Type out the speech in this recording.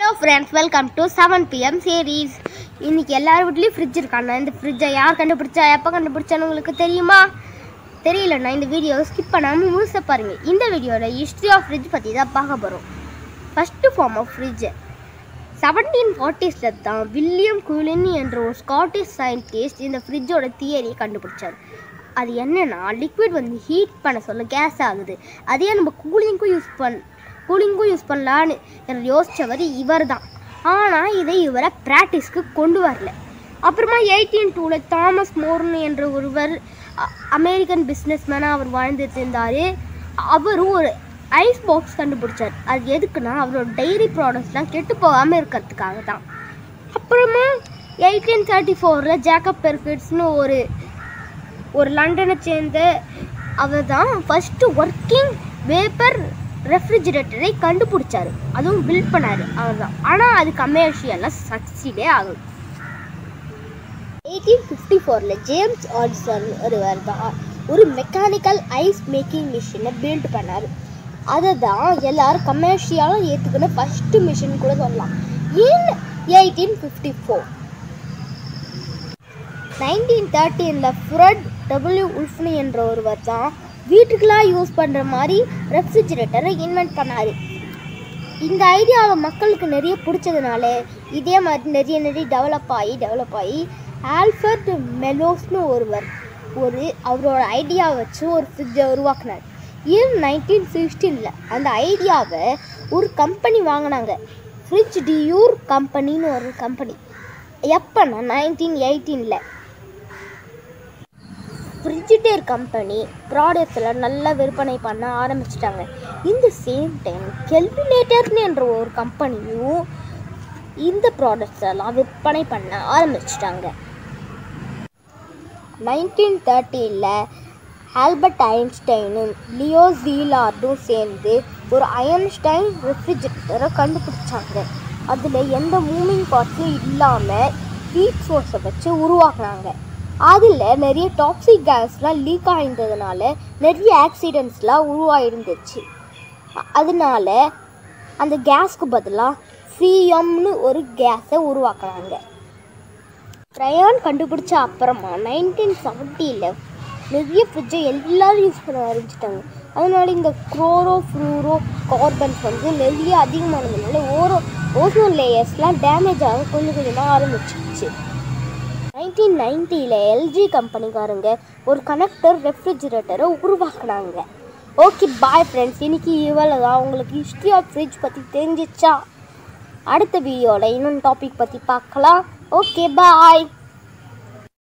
hello friends welcome to seven PM series இன்னைக்கு எல்லார் வீட்லேயும் ஃப்ரிட்ஜ் இருக்காண்ணா இந்த ஃப்ரிட்ஜை யார் கண்டுபிடிச்சா எப்போ கண்டுபிடிச்சான்னு உங்களுக்கு தெரியுமா தெரியலண்ணா இந்த வீடியோ ஸ்கிப் பண்ணாமல் முழுச பாருங்க இந்த வீடியோவில் ஹிஸ்ட்ரி ஆஃப் ஃப்ரிட்ஜ் பற்றி தான் பார்க்க போகிறோம் first form of fridge seventeen ஃபார்ட்டிஸில் தான் வில்லியம் குலின் என்ற ஒரு ஸ்காட்டிஷ் சயின்டிஸ்ட் இந்த ஃப்ரிட்ஜோட தியரியை கண்டுபிடிச்சார் அது என்னன்னா லிக்விட் வந்து ஹீட் பண்ண சொல்ல கேஸ் ஆகுது அதே நம்ம கூலிங்க்கும் யூஸ் பண் கூலிங்க்கும் யூஸ் பண்ணலான்னு யோசித்தவர் இவர் தான் ஆனால் இதை இவரை ப்ராக்டிஸ்க்கு கொண்டு வரல அப்புறமா எயிட்டீன் டூவில் தாமஸ் மோர்ன் என்ற ஒருவர் அ- அமெரிக்கன் பிஸ்னஸ்மேனாக அவர் வாழ்ந்துட்டு இருந்தார் அவரும் ஒரு ஐஸ் பாக்ஸ் கண்டுபிடிச்சார் அது எதுக்குன்னா அவரோட டைரி ப்ராடக்ட்ஸ்லாம் கெட்டு போகாமல் இருக்கிறதுக்காக தான் அப்புறமா எயிட்டீன் தேர்ட்டி ஃபோரில் ஜேக்கப் பெர்கிட்ஸ்னு ஒரு ஒரு லண்டனை சேர்ந்த அவர் தான் ஃபஸ்ட்டு ஒர்க்கிங் வேப்பர் ரெஃப்ரிஜிரேட்டரை கண்டுபிடிச்சாரு அதுவும் பில்ட் பண்ணாரு அவர் தான் ஆனால் அது கமர்ஷியலாக சக்சீடே ஆகும் எயிட்டீன் ஃபிஃப்டி ஃபோரில் ஜேம்ஸ் ஆட்சன் ஒருவர் தான் ஒரு மெக்கானிக்கல் ஐஸ் மேக்கிங் மிஷினை பில்ட் பண்ணார் அதை தான் எல்லாரும் கமர்ஷியலாக ஏற்றுக்கின ஃபஸ்ட்டு மிஷின் கூட சொல்லலாம் in eighteen fifty four nineteen தேர்ட்டீனில் ஃப்ரெட் டபிள்யூ உல்ஃப்னி என்ற ஒருவர் தான் வீட்டுக்கெலாம் யூஸ் பண்ணுற மாதிரி ரெஃப்ரிஜிரேட்டரை இன்வென்ட் பண்ணார் இந்த ஐடியாவை மக்களுக்கு நிறைய பிடிச்சதுனால இதே மாதிரி நிறைய நிறைய டெவலப் ஆகி டெவலப் ஆகி ஆல்ஃபர்ட் மெலோஸ்னு ஒருவர் ஒரு அவரோட ஐடியாவை வச்சு ஒரு ஃப்ரிட்ஜை உருவாக்குனார் இயர் நைன்டீன் சிக்ஸ்டீனில் அந்த ஐடியாவை ஒரு கம்பெனி வாங்கினாங்க ஃப்ரிட்ஜ் டியூர் கம்பெனின்னு ஒரு கம்பெனி எப்போன்னா நைன்டீன் எயிட்டீனில் ஃப்ரிட்ஜிடேர் கம்பெனி ப்ராடக்ட்ஸில் நல்லா விற்பனை பண்ண ஆரம்பிச்சிட்டாங்க இந்த சேம் டைம் கெல்வினேட்டர்னு என்ற ஒரு கம்பெனியும் இந்த ப்ராடக்ட்ஸ் எல்லாம் விற்பனை பண்ண ஆரம்பிச்சிட்டாங்க நைன்டீன் தேர்ட்டியில் ஆல்பர்ட் ஐன்ஸ்டைனும் லியோ ஜீலார்டும் சேர்ந்து ஒரு அயன்ஸ்டைன் ரெஃப்ரிஜரேட்டரை கண்டுபிடிச்சாங்க அதில் எந்த மூவிங் பார்ட்ஸும் இல்லாமல் ஹீட் சோர்ஸை வச்சு உருவாக்குனாங்க அதில் நிறைய டாக்ஸிக் கேஸ்லாம் லீக் ஆகிருந்ததுனால நிறைய ஆக்சிடென்ட்ஸ்லாம் உருவாயிருந்துச்சு அ- அதனால அந்த கேஸ்க்கு பதிலாக ஃப்ரீயம்னு ஒரு கேஸை உருவாக்குனாங்க க்ரையான் கண்டுபிடிச்ச அப்புறமா நைன்டீன் செவன்ட்டியில் நிறைய ஃப்ரிட்ஜை எல்லாரும் யூஸ் பண்ண ஆரம்பிச்சிட்டாங்க அதனால இந்த குரோரோ ஃப்ளூரோ கார்பன்ஸ் வந்து நிறைய அதிகமானதுனால ஓரோ ஓசோன் லேயர்ஸ்லாம் டேமேஜ் ஆக கொஞ்சம் கொஞ்சமாக ஆரம்பிச்சிருச்சு நைன்டீன் நைன்ட்டியில் எல்ஜி கம்பெனிக்காரங்க ஒரு கனெக்டர் ரெஃப்ரிஜிரேட்டரை உருவாக்குனாங்க ஓகே பாய் ஃப்ரெண்ட்ஸ் இன்னைக்கு இவ்வளோ தான் உங்களுக்கு ஹிஸ்ட்ரி ஆஃப் ஃப்ரிட்ஜ் பற்றி தெரிஞ்சிச்சா அடுத்த வீடியோவில் இன்னொன்று டாபிக் பற்றி பார்க்கலாம் ஓகே பாய்